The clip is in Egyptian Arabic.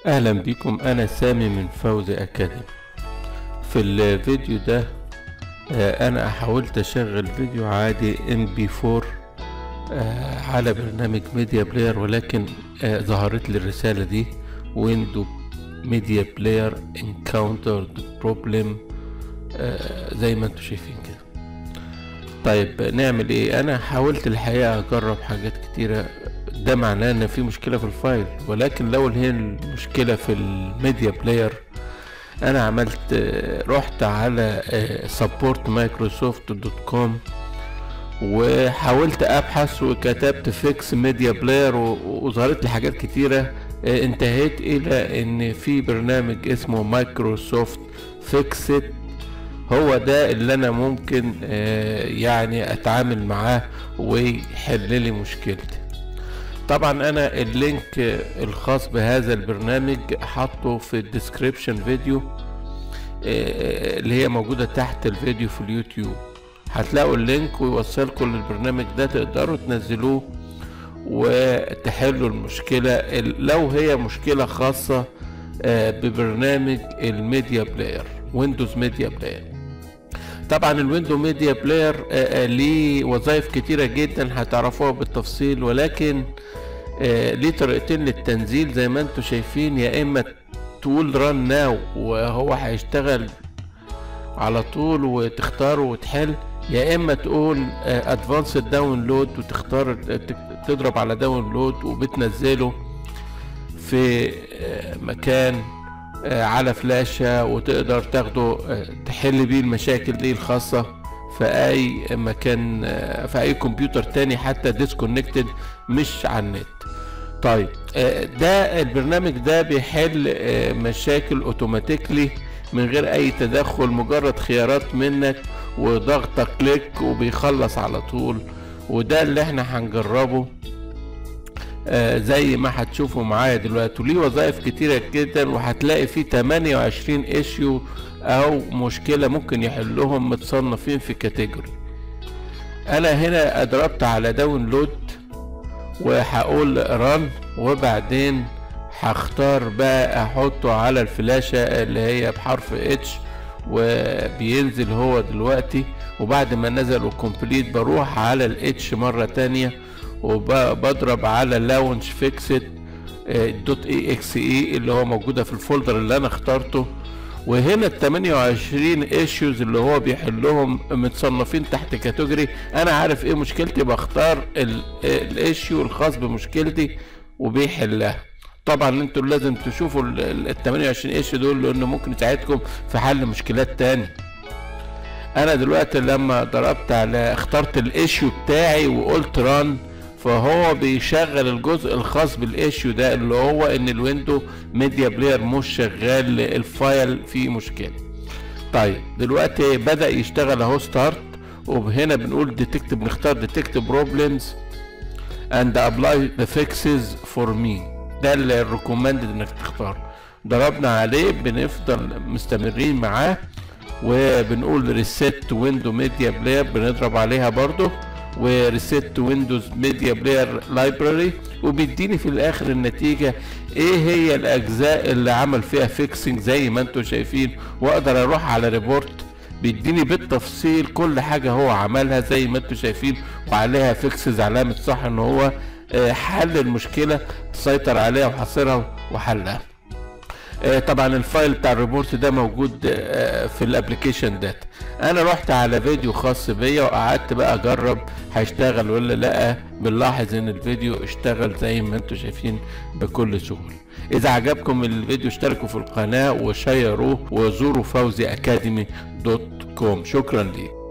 اهلا بكم انا سامي من فوزي اكاديمي في الفيديو ده آه، انا حاولت اشغل فيديو عادي ام بي 4 على برنامج ميديا بلاير ولكن آه، ظهرت لي الرسالة دي ويندو ميديا بلاير انكاونترد بروبلم زي ما انتم شايفين كده طيب نعمل ايه انا حاولت الحقيقة اجرب حاجات كتيرة ده معناه ان في مشكلة في الفايل ولكن لو هي المشكلة في الميديا بلاير انا عملت آه، رحت على سبورت مايكروسوفت دوت كوم وحاولت ابحث وكتبت فيكس ميديا بلاير وظهرت لي حاجات كتيرة آه، انتهيت الى ان في برنامج اسمه مايكروسوفت فيكست هو ده اللي انا ممكن آه، يعني اتعامل معاه ويحل لي مشكلتي طبعا انا اللينك آه، الخاص بهذا البرنامج حاطه في الديسكريبشن فيديو آه، اللي هي موجودة تحت الفيديو في اليوتيوب هتلاقوا اللينك ويوصلكم للبرنامج ده تقدروا تنزلوه وتحلوا المشكلة ال- لو هي مشكلة خاصة آه، ببرنامج الميديا بلاير ويندوز ميديا بلاير طبعا الويندو ميديا بلاير آه، آه، ليه وظائف كتيرة جدا هتعرفوها بالتفصيل ولكن آه، ليه طريقتين للتنزيل زي ما انتم شايفين يا اما تقول ران ناو وهو هيشتغل على طول وتختاره وتحل يا اما تقول ادفانس داونلود وتختار تك- تضرب على داونلود وبتنزله في آه، مكان آه، على فلاشة وتقدر تاخده آه، تحل بيه المشاكل دي الخاصة في اي مكان آه، في اي كمبيوتر تاني حتى ديسكونكتد مش على النت طيب آه، ده البرنامج ده بيحل آه، مشاكل اوتوماتيكلي من غير اي تدخل مجرد خيارات منك وضغطة كليك وبيخلص على طول وده اللي احنا هنجربه آه، زي ما هتشوفوا معايا دلوقتي وليه وظائف كتيرة جدا وهتلاقي فيه 28 ايشيو او مشكلة ممكن يحلهم متصنفين في كاتيجوري انا هنا ضربت على داونلود وهقول ران وبعدين هختار بقى احطه على الفلاشة اللي هي بحرف اتش وبينزل هو دلوقتي وبعد ما نزل وكومبليت بروح على الاتش مرة تانية وبضرب على لاونج فيكسد دوت اي اكس اي اللي هو موجودة في الفولدر اللي انا اخترته وهنا ال 28 ايشوز اللي هو بيحلهم متصنفين تحت كاتيجوري انا عارف ايه مشكلتي بختار الايشيو الخاص بمشكلتي وبيحلها طبعا انتوا لازم تشوفوا ال 28 ايشيو دول لانه ممكن يساعدكم في حل مشكلات تاني انا دلوقتي لما ضربت على اخترت الايشيو بتاعي وقلت ران فهو بيشغل الجزء الخاص بالايشيو ده اللي هو ان الويندو ميديا بلاير مش شغال الفايل فيه مشكله طيب دلوقتي بدا يشتغل اهو ستارت وهنا بنقول ديتكت بنختار ديتكت بروبلمز اند ابلاي ذا فيكسز فور مي ده اللي الريكومندد انك تختار ضربنا عليه بنفضل مستمرين معاه وبنقول ريسيت ويندو ميديا بلاير بنضرب عليها برضو وريسيت ويندوز ميديا بلاير لايبراري وبيديني في الاخر النتيجة ايه هي الاجزاء اللي عمل فيها فيكسنج زي ما انتم شايفين واقدر اروح على ريبورت بيديني بالتفصيل كل حاجة هو عملها زي ما انتم شايفين وعليها فيكسز علامة صح ان هو آه، حل المشكلة سيطر عليها وحصرها وحلها آه، طبعا الفايل بتاع الريبورت ده موجود آه، في الابلكيشن داتا انا رحت على فيديو خاص بيا وقعدت بقى اجرب هيشتغل ولا لا بنلاحظ ان الفيديو اشتغل زي ما انتم شايفين بكل سهولة اذا عجبكم الفيديو اشتركوا في القناة وشيروه وزوروا فوزي اكاديمي دوت كوم شكرا ليك